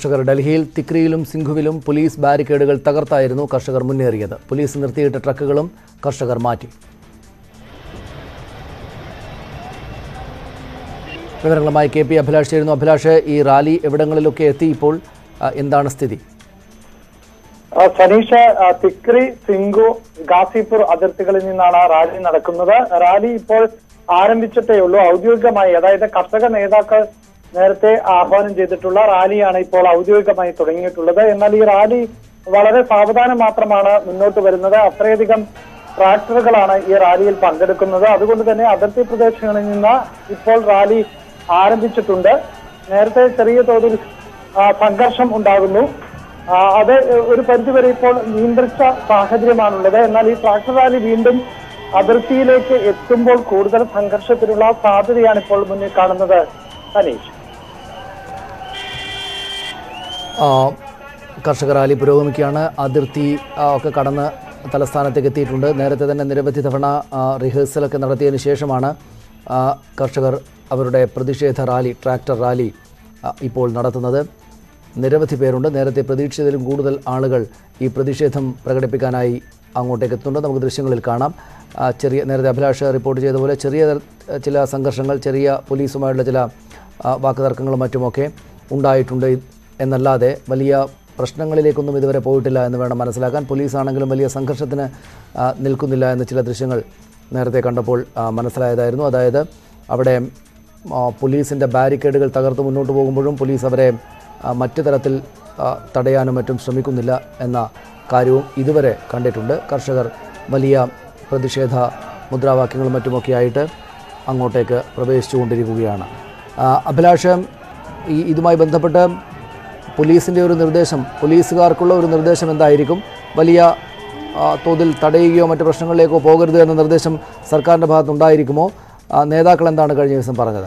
കർഷകർ ഡൽഹിയിൽ തിക്രിയിലും സിംഘുവിലും പോലീസ് ബാരിക്കേഡുകൾ തകർത്തായിരുന്നു കർഷകർ മുന്നേറിയത് പോലീസ് നിർത്തിയിട്ട ട്രക്കുകളും കർഷകർ മാറ്റി വിവരങ്ങളുമായി കെ പി അഭിലാഷ് ചേരുന്നു അഭിലാഷ് ഈ റാലി എവിടങ്ങളിലൊക്കെ എത്തി ഇപ്പോൾ ആ, എന്താണ് സ്ഥിതി ആ, സനീഷ ആ, തിക്രി സിംഗു ഗാസിപൂർ അതിർത്തികളിൽ നിന്നാണ് റാലി നടക്കുന്നത് റാലി ഇപ്പോൾ ആരംഭിച്ചിട്ടേ ഉള്ളൂ ഔദ്യോഗികമായി അതായത് കർഷക നേതാക്കൾ നേരത്തെ ആഹ്വാനം ചെയ്തിട്ടുള്ള റാലിയാണ് ഇപ്പോൾ ഔദ്യോഗികമായി തുടങ്ങിയിട്ടുള്ളത് എന്നാൽ ഈ റാലി വളരെ സാവധാനം മാത്രമാണ് മുന്നോട്ട് വരുന്നത് അത്രയധികം ട്രാക്ടറുകളാണ് ഈ റാലിയിൽ പങ്കെടുക്കുന്നത് അതുകൊണ്ട് തന്നെ അതിർത്തി പ്രദേശങ്ങളിൽ നിന്ന് ഇപ്പോൾ റാലി ആരംഭിച്ചിട്ടുണ്ട് നേരത്തെ ചെറിയ തോതിൽ ആ, സംഘർഷം ഉണ്ടാകുന്നു ആ, അത് ഒരു പരിധിവരെ ഇപ്പോൾ നിയന്ത്രിച്ച സാഹചര്യമാണുള്ളത് എന്നാൽ ഈ ട്രാക്ടർ റാലി വീണ്ടും അതിർത്തിയിലേക്ക് എത്തുമ്പോൾ കൂടുതൽ സംഘർഷത്തിനുള്ള സാധ്യതയാണ് ഇപ്പോൾ മുന്നിൽ കാണുന്നത് സനീഷ് ആ, കർഷക റാലി പുരോഗമിക്കുകയാണ് അതിർത്തി ആ, ഒക്കെ കടന്ന് തലസ്ഥാനത്തേക്ക് എത്തിയിട്ടുണ്ട് നേരത്തെ തന്നെ നിരവധി തവണ ആ, റിഹേഴ്സലൊക്കെ നടത്തിയതിന് ശേഷമാണ് ആ, കർഷകർ അവരുടെ പ്രതിഷേധ റാലി ട്രാക്ടർ റാലി ആ, ഇപ്പോൾ നടത്തുന്നത് നിരവധി പേരുണ്ട് നേരത്തെ പ്രതീക്ഷിച്ചതിലും കൂടുതൽ ആളുകൾ ഈ പ്രതിഷേധം പ്രകടിപ്പിക്കാനായി അങ്ങോട്ടേക്ക് എത്തുന്നുണ്ട് നമുക്ക് ദൃശ്യങ്ങളിൽ കാണാം ആ, ചെറിയ നേരത്തെ അഭിലാഷ് റിപ്പോർട്ട് ചെയ്ത പോലെ ചെറിയ തര- ചില സംഘർഷങ്ങൾ ചെറിയ പോലീസുമായുള്ള ചില ആ, വാക്കുതർക്കങ്ങളും മറ്റുമൊക്കെ ഉണ്ടായിട്ടുണ്ട് എന്നല്ലാതെ വലിയ പ്രശ്നങ്ങളിലേക്കൊന്നും ഇതുവരെ പോയിട്ടില്ല എന്ന് വേണം മനസ്സിലാക്കാൻ പോലീസാണെങ്കിലും വലിയ സംഘർഷത്തിന് ആ, നിൽക്കുന്നില്ല എന്ന ചില ദൃശ്യങ്ങൾ നേരത്തെ കണ്ടപ്പോൾ ആ, മനസ്സിലായതായിരുന്നു അതായത് അവിടെ ആ, പോലീസിൻ്റെ ബാരിക്കേഡുകൾ തകർത്ത് മുന്നോട്ട് പോകുമ്പോഴും പോലീസ് അവരെ ആ, മറ്റു തരത്തിൽ ആ, തടയാനും മറ്റും ശ്രമിക്കുന്നില്ല എന്ന കാര്യവും ഇതുവരെ കണ്ടിട്ടുണ്ട് കർഷകർ വലിയ പ്രതിഷേധ മുദ്രാവാക്യങ്ങളും മറ്റുമൊക്കെ ആയിട്ട് അങ്ങോട്ടേക്ക് പ്രവേശിച്ചുകൊണ്ടിരിക്കുകയാണ് ആ, അഭിലാഷ് ഈ ഇതുമായി ബന്ധപ്പെട്ട് പോലീസിൻ്റെ ഒരു നിർദ്ദേശം പോലീസുകാർക്കുള്ള ഒരു നിർദ്ദേശം എന്തായിരിക്കും വലിയ ആ, തോതിൽ തടയുകയോ മറ്റു പ്രശ്നങ്ങളിലേക്കോ പോകരുത് എന്ന നിർദ്ദേശം സർക്കാരിൻ്റെ ഭാഗത്തുണ്ടായിരിക്കുമോ ആ, നേതാക്കൾ എന്താണ് കഴിഞ്ഞ ദിവസം പറഞ്ഞത്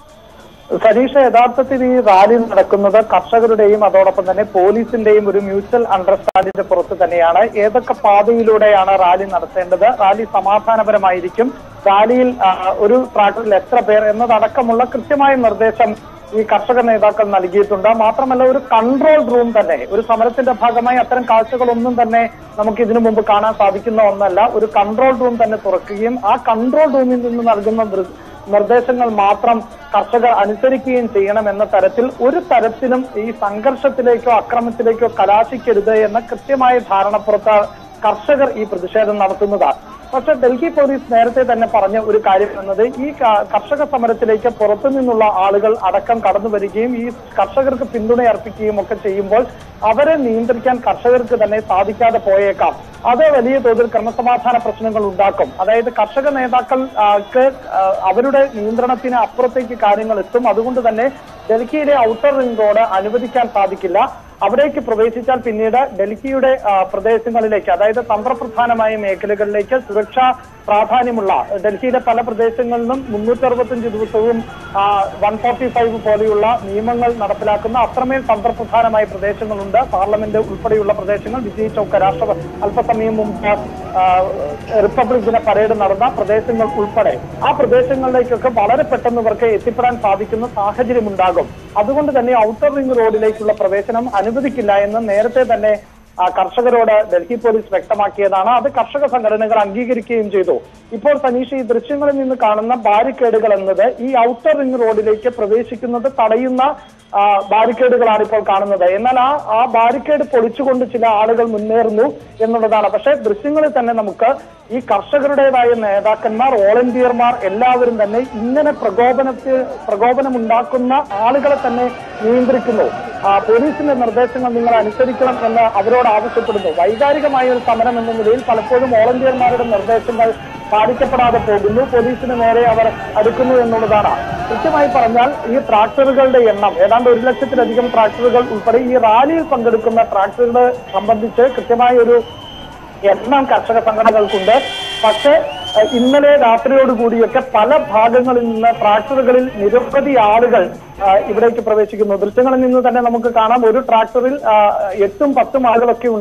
സനീഷ യഥാർത്ഥത്തിൽ ഈ റാലി നടക്കുന്നത് കർഷകരുടെയും അതോടൊപ്പം തന്നെ പോലീസിന്റെയും ഒരു മ്യൂച്വൽ അണ്ടർസ്റ്റാൻഡിന്റെ പുറത്ത് തന്നെയാണ് ഏതൊക്കെ പാതയിലൂടെയാണ് റാലി നടത്തേണ്ടത് റാലി സമാധാനപരമായിരിക്കും റാലിയിൽ ആ, ഒരു ട്രാക്ടറിൽ എത്ര പേർ എന്നതടക്കമുള്ള കൃത്യമായ നിർദ്ദേശം ഈ കർഷക നേതാക്കൾ നൽകിയിട്ടുണ്ട് മാത്രമല്ല ഒരു കൺട്രോൾ റൂം തന്നെ ഒരു സമരത്തിന്റെ ഭാഗമായി അത്തരം കാഴ്ചകളൊന്നും തന്നെ നമുക്ക് ഇതിനു മുമ്പ് കാണാൻ സാധിക്കുന്ന ഒന്നല്ല ഒരു കൺട്രോൾ റൂം തന്നെ തുറക്കുകയും ആ കൺട്രോൾ റൂമിൽ നിന്ന് നൽകുന്ന നിർ- നിർദ്ദേശങ്ങൾ മാത്രം കർഷകർ അനുസരിക്കുകയും ചെയ്യണം എന്ന തരത്തിൽ ഒരു തരത്തിലും ഈ സംഘർഷത്തിലേക്കോ അക്രമത്തിലേക്കോ കലാശിക്കരുത് എന്ന കൃത്യമായ ധാരണപ്പുറത്ത് കർഷകർ ഈ പ്രതിഷേധം നടത്തുന്നതാണ് പക്ഷെ ഡൽഹി പോലീസ് നേരത്തെ തന്നെ പറഞ്ഞ ഒരു കാര്യം എന്നത് ഈ ക- കർഷക സമരത്തിലേക്ക് പുറത്തു നിന്നുള്ള ആളുകൾ അടക്കം കടന്നു വരികയും ഈ കർഷകർക്ക് പിന്തുണ അർപ്പിക്കുകയും ഒക്കെ ചെയ്യുമ്പോൾ അവരെ നിയന്ത്രിക്കാൻ കർഷകർക്ക് തന്നെ സാധിക്കാതെ പോയേക്കാം അത് വലിയ തോതിൽ ക്രമസമാധാന പ്രശ്നങ്ങൾ ഉണ്ടാക്കും അതായത് കർഷക നേതാക്കൾക്ക് ആ, അവരുടെ നിയന്ത്രണത്തിന് അപ്പുറത്തേക്ക് കാര്യങ്ങൾ എത്തും അതുകൊണ്ട് തന്നെ ഡൽഹിയിലെ ഔട്ടർ റിംഗ് റോഡ് അനുവദിക്കാൻ സാധിക്കില്ല അവിടേക്ക് പ്രവേശിച്ചാൽ പിന്നീട് ഡൽഹിയുടെ ആ, പ്രദേശങ്ങളിലേക്ക് അതായത് തന്ത്രപ്രധാനമായ മേഖലകളിലേക്ക് സുരക്ഷാ പ്രാധാന്യമുള്ള ഡൽഹിയിലെ പല പ്രദേശങ്ങളിലും മുന്നൂറ്റി അറുപത്തഞ്ച് ദിവസവും വൺ ഫോർട്ടി ഫൈവ് പോലെയുള്ള നിയമങ്ങൾ നടപ്പിലാക്കുന്ന അത്രമേൽ തന്ത്രപ്രധാനമായ പ്രദേശങ്ങളുണ്ട് പാർലമെന്റ് ഉൾപ്പെടെയുള്ള പ്രദേശങ്ങൾ വിജയ് ചൌക്ക രാഷ്ട്ര അല്പസമയം മുമ്പ് ആ, റിപ്പബ്ലിക് ദിന പരേഡ് നടന്ന പ്രദേശങ്ങൾ ഉൾപ്പെടെ ആ പ്രദേശങ്ങളിലേക്കൊക്കെ വളരെ പെട്ടെന്ന് ഇവർക്ക് എത്തിപ്പെടാൻ സാധിക്കുന്ന സാഹചര്യം ഉണ്ടാകും അതുകൊണ്ട് തന്നെ ഔട്ടർ റിംഗ് റോഡിലേക്കുള്ള പ്രവേശനം അനുവദിക്കില്ല എന്ന് നേരത്തെ തന്നെ ആ, കർഷകരോട് ഡൽഹി പോലീസ് വ്യക്തമാക്കിയതാണ് അത് കർഷക സംഘടനകൾ അംഗീകരിക്കുകയും ചെയ്തു ഇപ്പോൾ സനീഷ് ഈ ദൃശ്യങ്ങളിൽ നിന്ന് കാണുന്ന ബാരിക്കേഡുകൾ എന്നത് ഈ ഔട്ടർ റിംഗ് റോഡിലേക്ക് പ്രവേശിക്കുന്നത് തടയുന്ന ആ, ബാരിക്കേഡുകളാണ് ഇപ്പോൾ കാണുന്നത് എന്നാൽ ആ ആ ബാരിക്കേഡ് പൊളിച്ചുകൊണ്ട് ചില ആളുകൾ മുന്നേറുന്നു എന്നുള്ളതാണ് പക്ഷേ ദൃശ്യങ്ങളിൽ തന്നെ നമുക്ക് ഈ കർഷകരുടേതായ നേതാക്കന്മാർ വോളണ്ടിയർമാർ എല്ലാവരും തന്നെ ഇങ്ങനെ പ്രകോപനത്തിൽ പ്രകോപനമുണ്ടാക്കുന്ന ആളുകളെ തന്നെ നിയന്ത്രിക്കുന്നു ആ, പോലീസിന്റെ നിർദ്ദേശങ്ങൾ നിങ്ങൾ അനുസരിക്കണം എന്ന് അവരോട് ആവശ്യപ്പെടുന്നു വൈകാരികമായ ഒരു സമരം എന്ന നിലയിൽ പലപ്പോഴും വോളണ്ടിയർമാരുടെ നിർദ്ദേശങ്ങൾ പാലിക്കപ്പെടാതെ പോകുന്നു പോലീസിന് നേരെ അവർ അടുക്കുന്നു എന്നുള്ളതാണ് കൃത്യമായി പറഞ്ഞാൽ ഈ ട്രാക്ടറുകളുടെ എണ്ണം ഏതാണ്ട് ഒരു ലക്ഷത്തിലധികം ട്രാക്ടറുകൾ ഉൾപ്പെടെ ഈ റാലിയിൽ പങ്കെടുക്കുന്ന ട്രാക്ടറുകളെ സംബന്ധിച്ച് കൃത്യമായ ഒരു എണ്ണം കർഷക സംഘടനകൾക്കുണ്ട് പക്ഷേ ഏഹ്, ഇന്നലെ രാത്രിയോടുകൂടിയൊക്കെ പല ഭാഗങ്ങളിൽ നിന്ന് ട്രാക്ടറുകളിൽ നിരവധി ആളുകൾ ആ, ഇവിടേക്ക് പ്രവേശിക്കുന്നു ദൃശ്യങ്ങളിൽ നിന്ന് തന്നെ നമുക്ക് കാണാം ഒരു ട്രാക്ടറിൽ ആ, എട്ടും പത്തും ആളുകളൊക്കെ ഉണ്ട്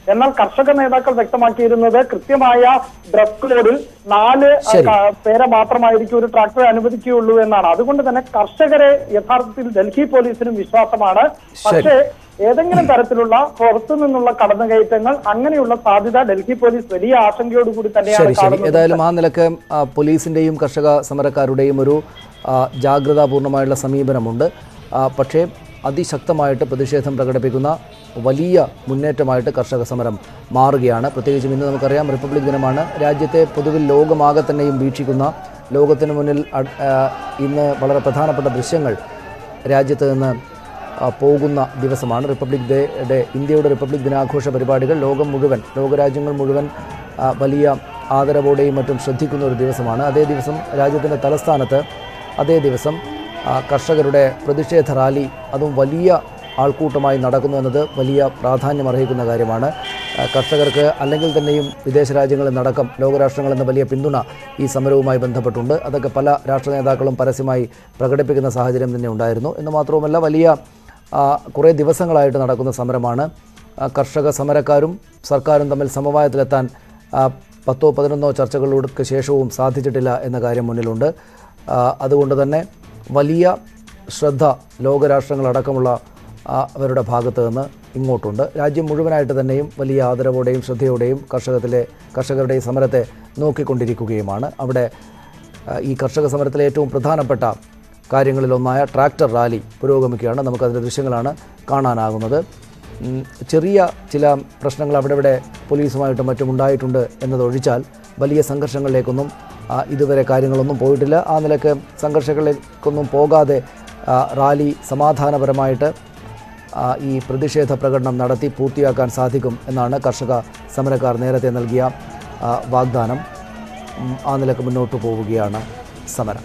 എന്നാൽ കർഷക നേതാക്കൾ വ്യക്തമാക്കിയിരുന്നത് കൃത്യമായ ഡ്രസ് കോഡിൽ നാല് ആ, ശരി. ക- പേരെ മാത്രമായിരിക്കും ഒരു ട്രാക്ടർ അനുവദിക്കുകയുള്ളൂ എന്നാണ് അതുകൊണ്ട് തന്നെ കർഷകരെ യഥാർത്ഥത്തിൽ ഡൽഹി പോലീസിനും വിശ്വാസമാണ് പക്ഷേ ഏതെങ്കിലും തരത്തിലുള്ള പുറത്തു നിന്നുള്ള കടന്നുകയറ്റങ്ങൾ അങ്ങനെയുള്ള സാധ്യത ഡൽഹി പോലീസ് വലിയ ആശങ്കയോടുകൂടി തന്നെയാണ് ശരി ശരി കാണുന്നത് ഏതായാലും ആ നിലക്ക് ആ, പോലീസിൻ്റെയും കർഷക സമരക്കാരുടെയും ഒരു ആ, ജാഗ്രതാപൂർണമായുള്ള സമീപനമുണ്ട് ആ, പക്ഷേ അതിശക്തമായിട്ട് പ്രതിഷേധം പ്രകടിപ്പിക്കുന്ന വലിയ മുന്നേറ്റമായിട്ട് കർഷക സമരം മാറുകയാണ് പ്രത്യേകിച്ചും ഇന്ന് നമുക്കറിയാം റിപ്പബ്ലിക് ദിനമാണ് രാജ്യത്തെ പൊതുവിൽ ലോകമാകെ തന്നെയും വീക്ഷിക്കുന്ന ലോകത്തിന് മുന്നിൽ അട്- ആ, ഇന്ന് വളരെ പ്രധാനപ്പെട്ട ദൃശ്യങ്ങൾ രാജ്യത്ത് നിന്ന് ആ, പോകുന്ന ദിവസമാണ് റിപ്പബ്ലിക് ഡേ ഡേ ഇന്ത്യയുടെ റിപ്പബ്ലിക് ദിനാഘോഷ പരിപാടികൾ ലോകം മുഴുവൻ ലോകരാജ്യങ്ങൾ മുഴുവൻ ആ, വലിയ ആദരവോടെയും മറ്റും ശ്രദ്ധിക്കുന്ന ഒരു ദിവസമാണ് അതേ ദിവസം രാജ്യത്തിൻ്റെ തലസ്ഥാനത്ത് അതേ ദിവസം ആ, കർഷകരുടെ പ്രതിഷേധ റാലി അതും വലിയ ആൾക്കൂട്ടമായി നടക്കുന്നു എന്നത് വലിയ പ്രാധാന്യം അർഹിക്കുന്ന കാര്യമാണ് ആ, കർഷകർക്ക് അല്ലെങ്കിൽ തന്നെയും വിദേശ രാജ്യങ്ങളിൽ നടക്കം ലോകരാഷ്ട്രങ്ങളിൽ നിന്ന് വലിയ പിന്തുണ ഈ സമരവുമായി ബന്ധപ്പെട്ടുണ്ട് അതൊക്കെ പല രാഷ്ട്ര നേതാക്കളും പരസ്യമായി പ്രകടിപ്പിക്കുന്ന സാഹചര്യം തന്നെ ഉണ്ടായിരുന്നു എന്ന് മാത്രവുമല്ല വലിയ ആ, കുറേ ദിവസങ്ങളായിട്ട് നടക്കുന്ന സമരമാണ് ആ, കർഷക സമരക്കാരും സർക്കാരും തമ്മിൽ സമവായത്തിലെത്താൻ ആ, പത്തോ പതിനൊന്നോ ചർച്ചകളുടെ ശേഷവും സാധിച്ചിട്ടില്ല എന്ന കാര്യം മുന്നിലുണ്ട് ആ, അതുകൊണ്ട് തന്നെ വലിയ ശ്രദ്ധ ലോകരാഷ്ട്രങ്ങളടക്കമുള്ള ആ, അവരുടെ ഭാഗത്ത് നിന്ന് ഇങ്ങോട്ടുണ്ട് രാജ്യം മുഴുവനായിട്ട് തന്നെയും വലിയ ആദരവോടെയും ശ്രദ്ധയോടെയും കർഷകത്തിലെ കർഷകരുടെ ഈ സമരത്തെ നോക്കിക്കൊണ്ടിരിക്കുകയുമാണ് അവിടെ ആ, ഈ കർഷക സമരത്തിലെ ഏറ്റവും പ്രധാനപ്പെട്ട കാര്യങ്ങളിലൊന്നായ ട്രാക്ടർ റാലി പുരോഗമിക്കുകയാണ് നമുക്കതിൻ്റെ ദൃശ്യങ്ങളാണ് കാണാനാകുന്നത് ഉം, ചെറിയ ചില പ്രശ്നങ്ങൾ അവിടെ ഇവിടെ പോലീസുമായിട്ടും മറ്റും ഉണ്ടായിട്ടുണ്ട് എന്നതൊഴിച്ചാൽ വലിയ സംഘർഷങ്ങളിലേക്കൊന്നും ആ, ഇതുവരെ കാര്യങ്ങളൊന്നും പോയിട്ടില്ല ആ നിലക്ക് സംഘർഷങ്ങളിലേക്കൊന്നും പോകാതെ ആ, റാലി സമാധാനപരമായിട്ട് ആ, ഈ പ്രതിഷേധ പ്രകടനം നടത്തി പൂർത്തിയാക്കാൻ സാധിക്കും എന്നാണ് കർഷക സമരക്കാർ നേരത്തെ നൽകിയ ആ, വാഗ്ദാനം ഉം, ആ നിലക്ക് മുന്നോട്ട് പോവുകയാണ് സമരം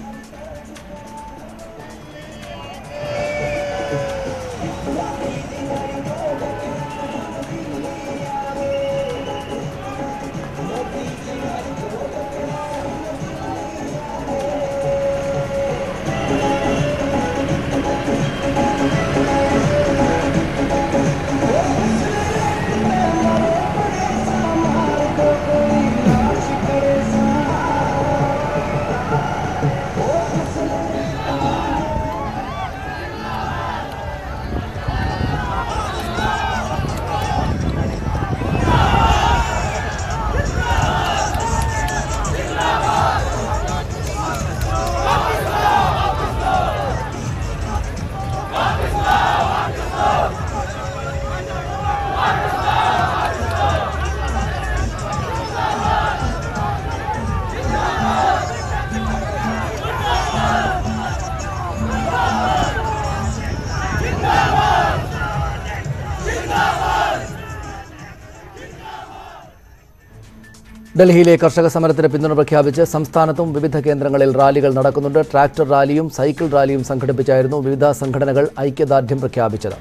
ഡൽഹിയിലെ കർഷക സമരത്തിന് പിന്തുണ പ്രഖ്യാപിച്ച് സംസ്ഥാനത്തും വിവിധ കേന്ദ്രങ്ങളിൽ റാലികൾ നടക്കുന്നുണ്ട് ട്രാക്ടർ റാലിയും സൈക്കിൾ റാലിയും സംഘടിപ്പിച്ചായിരുന്നു വിവിധ സംഘടനകൾ ഐക്യദാർഢ്യം പ്രഖ്യാപിച്ചത്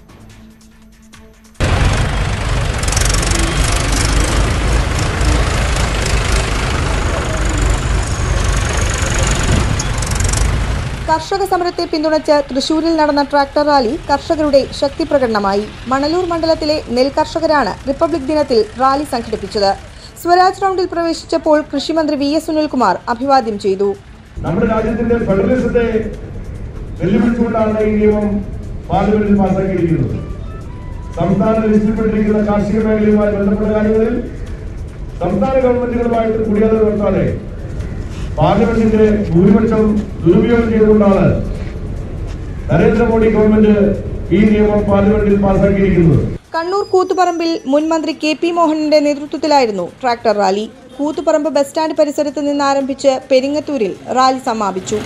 കർഷക സമരത്തെ പിന്തുണച്ച് തൃശൂരിൽ നടന്ന ട്രാക്ടർ റാലി കർഷകരുടെ ശക്തി പ്രകടനമായി മണലൂർ മണ്ഡലത്തിലെ നെൽ കർഷകരാണ് റിപ്പബ്ലിക് ദിനത്തിൽ റാലി സംഘടിപ്പിച്ചത് സ്വരാജ് റൗണ്ടിൽ പ്രവേശിച്ചപ്പോൾ കൃഷിമന്ത്രി വി എസ് സുനിൽകുമാർ അഭിവാദ്യം ചെയ്തു നമ്മുടെ രാജ്യത്തിന്റെ ഫെഡറലിസത്തെ വെല്ലുവിളിച്ചുകൊണ്ടാണ് ഈ നിയമം പാർലമെന്റിൽ പാസാക്കിയിരിക്കുന്നത് സംസ്ഥാന രജിസ്റ്റർപ്പെട്ടിരിക്കുന്ന കാർഷിക മേഖലയുമായി ബന്ധപ്പെട്ട കാര്യങ്ങളിൽ സംസ്ഥാന ഗവൺമെന്റുകളുമായിട്ട് കൂടിയാലോചന നടത്താതെ പാർലമെന്റിന്റെ ഭൂരിപക്ഷം ദുരുപയോഗം ചെയ്തുകൊണ്ടാണ് നരേന്ദ്രമോദി ഗവൺമെന്റ് ഈ നിയമം പാർലമെന്റിൽ പാസാക്കിയിരിക്കുന്നത് കണ്ണൂർ കൂത്തുപറമ്പിൽ മുൻ മന്ത്രി കെ പി മോഹനന്റെ നേതൃത്വത്തിലായിരുന്നു tractor rally Koothuparamba bus stand പരിസരത്ത് നിന്ന് ആരംഭിച്ച് പെരിങ്ങത്തൂരിൽ റാലി സമാപിച്ചു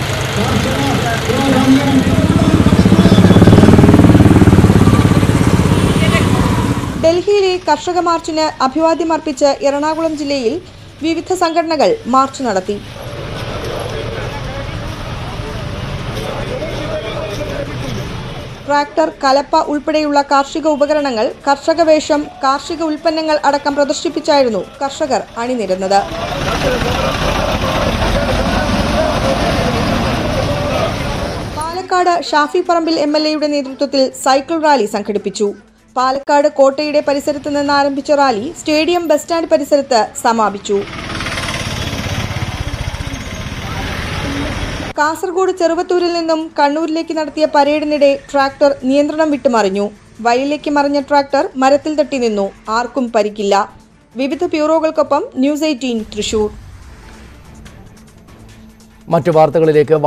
ഡൽഹിയിലെ കർഷക മാർച്ചിന് അഭിവാദ്യം അർപ്പിച്ച് എറണാകുളം ജില്ലയിൽ വിവിധ സംഘടനകൾ മാർച്ച് നടത്തി ട്രാക്ടർ കലപ്പ ഉൾപ്പെടെയുള്ള കാർഷിക ഉപകരണങ്ങൾ കർഷക വേഷം കാർഷിക ഉൽപ്പന്നങ്ങൾ അടക്കം പ്രദർശിപ്പിച്ചായിരുന്നു കർഷകർ അണിനിരന്നത് പാലക്കാട് ഷാഫി പറമ്പിൽ എം എൽ എയുടെ നേതൃത്വത്തിൽ സൈക്കിൾ റാലി സംഘടിപ്പിച്ചു പാലക്കാട് കോട്ടയുടെ പരിസരത്ത് നിന്ന് ആരംഭിച്ച റാലി സ്റ്റേഡിയം ബസ് സ്റ്റാൻഡ് പരിസരത്ത് സമാപിച്ചു കാസർഗോഡ് ചെറുവത്തൂരിൽ നിന്നും കണ്ണൂരിലേക്ക് നടത്തിയ പരേഡിനിടെ ട്രാക്ടർ നിയന്ത്രണം വിട്ടുമറിഞ്ഞു വയലിലേക്ക് മറിഞ്ഞ ട്രാക്ടർ മരത്തിൽ തട്ടി നിന്നു ആർക്കും പരിക്കില്ല വിവിധ ബ്യൂറോകൾക്കൊപ്പം ന്യൂസ് എയ്റ്റീൻ തൃശൂർ മറ്റു വാർത്തകളിലേക്ക്